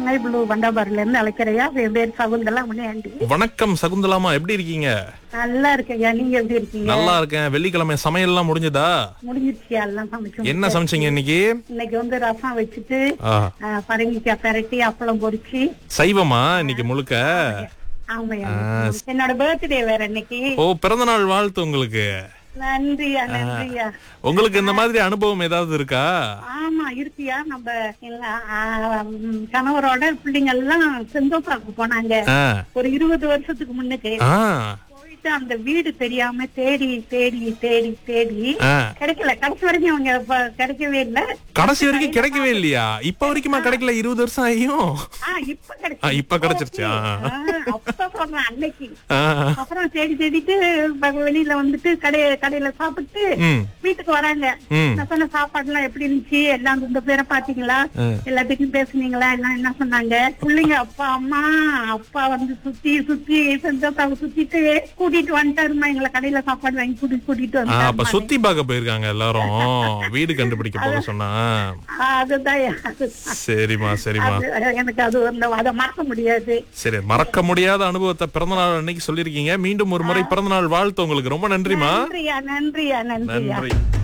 Sky blue வண்டாபாரில இருந்து அழைக்கிறையா என் பேர் சகுந்தலா முனியாண்டி வணக்கம் சகுந்தலாமா எப்படி இருக்கீங்க நல்லா இருக்கேயா நீங்க எப்படி இருக்கீங்க நல்லா இருக்கேன் வெள்ளிக்கிழமை சமையல் எல்லாம் முடிஞ்சதா முடிஞ்சிருச்சியா எல்லாம் சமைச்சு என்ன சமைச்சீங்க இன்னைக்கு இன்னைக்கு வந்து ரசம் வச்சுட்டு ஆ, ஆ, பரங்கிக்காய் பெரட்டி அப்பளம் பொரிச்சு சைவமா இன்னைக்கு முழுக்க ஆமாய்யா என்னோட பர்த்டே வேற இன்னைக்கு ஓ பிறந்த நாள் வாழ்த்து உங்களுக்கு நன்றியா நன்றியா உங்களுக்கு இந்த மாதிரி அனுபவம் ஏதாவது இருக்கா ஆமா இருக்கியா நம்ம எங்க ஆ, ம், கணவரோட பிள்ளைங்க எல்லாம் செந்தோப்பாக்கு போனாங்க ஆ, ஒரு இருபது வருஷத்துக்கு முன்னுக்கு ஆ, போயிட்டு அந்த வீடு தெரியாம தேடி தேடி தேடி தேடி ஆ. கிடைக்கல கடைசி வரைக்கும் அவங்க ப- கிடைக்கவே இல்ல கடைசி வரைக்கும் கிடைக்கவே இல்லையா இப்ப வரைக்குமா கிடைக்கல இருபது வருஷம் ஆகியும் ஆ இப்ப ஆ, கிடைச்சு இப்ப கிடைச்சிருச்சா? அப்ப சொன்னேன் அன்னைக்கு ஆ, அப்புறம் தேடி தேடிட்டு ப- வெளியில வந்துட்டு கடைய கடையில சாப்பிட்டு ம், வீட்டுக்கு வராங்க ம். நான் சொன்ன சாப்பாடு எல்லாம் எப்படி இருந்துச்சு எல்லாம் இந்த பேரை பாத்தீங்களா எல்லாத்துக்கும் பேசுனீங்களா எல்லாம் என்ன சொன்னாங்க பிள்ளைங்க அப்பா அம்மா அப்பா வந்து சுத்தி சுத்தி செஞ்சோத்தாவை சுத்திட்டு கூட்டிட்டு வந்துட்டாருமா எங்களை கடையில சாப்பாடு வாங்கி கூட்டிட்டு கூட்டிட்டு ஆ, அப்ப வந்தாரு சுத்தி பார்க்க போயிருக்காங்க எல்லாரும் வீடு கண்டுபிடிக்க போக சொன்னா அதுதான் அதுதான். சரிம்மா சரிம்மா அது எனக்கு அது அந்த அதை மறக்க முடியாது சரி மறக்க முடியாத அனுபவத்தை பிறந்த நாள் அன்னைக்கு சொல்லிருக்கீங்க மீண்டும் ஒரு முறை பிறந்த நாள் வாழ்த்து உங்களுக்கு ரொம்ப நன்றிமா நன்றியா நன்றியா நன்றியா நன்றி